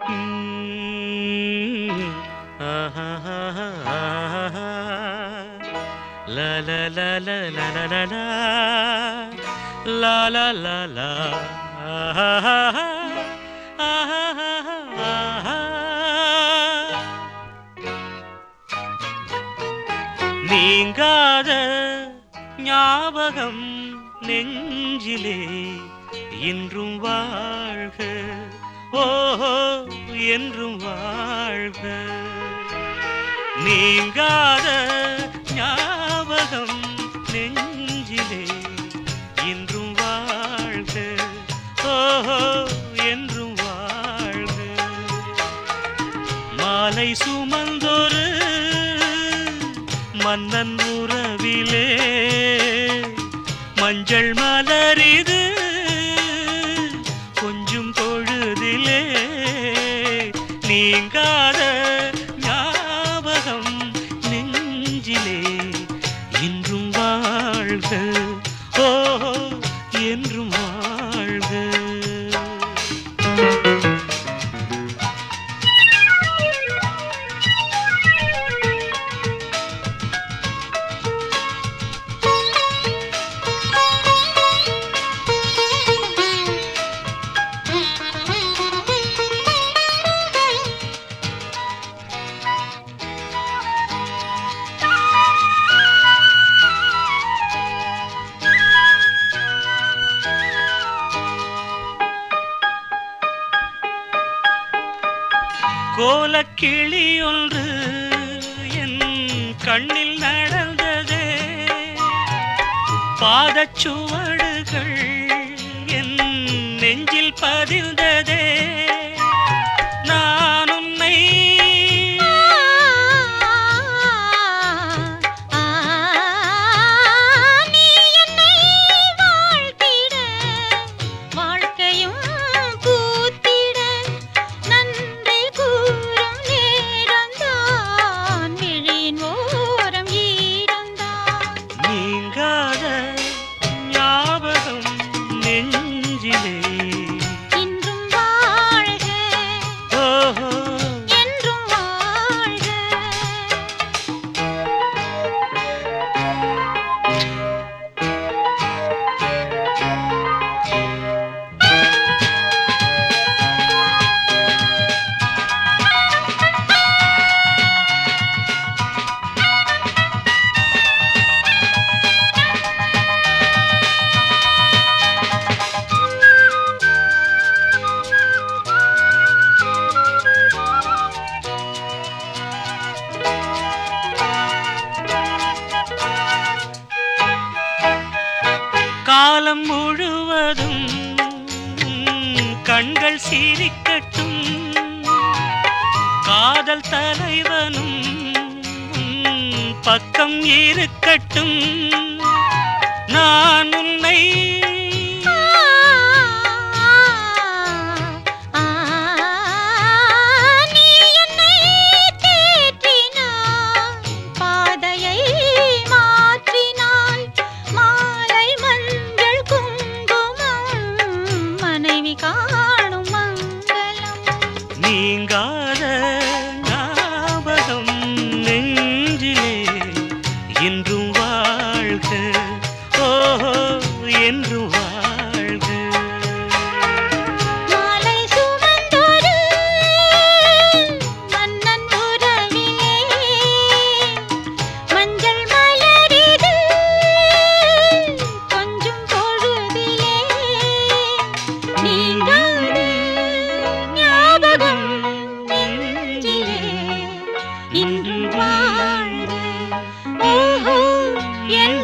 ம், ஆஹாஹாஹா. லா லா லா லா லா லா லா லா. லா லா லா லா. ஆஹாஹாஹா. ஆஹாஹாஹா. நீங்காத ஞாபகம் நெஞ்சிலே இன்றும் வாழ்க ஓஹோ என்றும் வாழ்க நீங்காத ஞாபகம் நெஞ்சிலே இன்றும் வாழ்க ஓஹோ என்றும் வாழ்க மாலை சுமந்தொரு மன்னன் உறவிலே மஞ்சள் மலரிது கொஞ்சம் பொழுதிலே நீங்காத ஞாபகம் நெஞ்சிலே இன்றும் வாழ்க ஓ என்றும் வாழ்க கோலக்கிளி ஒன்று என் கண்ணில் நடந்ததே பாதச்சுவடுகள் என் நெஞ்சில் பதிந்ததே நான் உன்னை நீ என்னை வாழ்த்திட வாழ்க்கையும் பூத்திட நன்றி கூறும் நேரம்தான் விழியின் ஓரம் ஈரந்தான் நீங்காத ஞாபகம் நெஞ்சிலே இன்றும் வாழ்க ஓஹோ என்றும் வாழ்க காலம் முழுவதும் கண்கள் சிரிக்கட்டும் காதல் தலைவனும் பக்கம் இருக்கட்டும் நான் உன்னை நீ என்னை தேற்றினாய் பாதையை மாற்றினாய் மாலை மஞ்சள் குங்குமம் மனைவி காணும் மங்களம் நீங்காத ஞாபகம் நெஞ்சிலே இன்றும் வாழ்க ஓஹோ என்றும் வாழ்க மாலை சுமந்தொரு மன்னன் உறவிலே மஞ்சள் மலரிது கொஞ்சம் பொழுதிலே நீங்காத ஞாபகம் நெஞ்சிலே இன்று வாழ்க ஓஹோ என்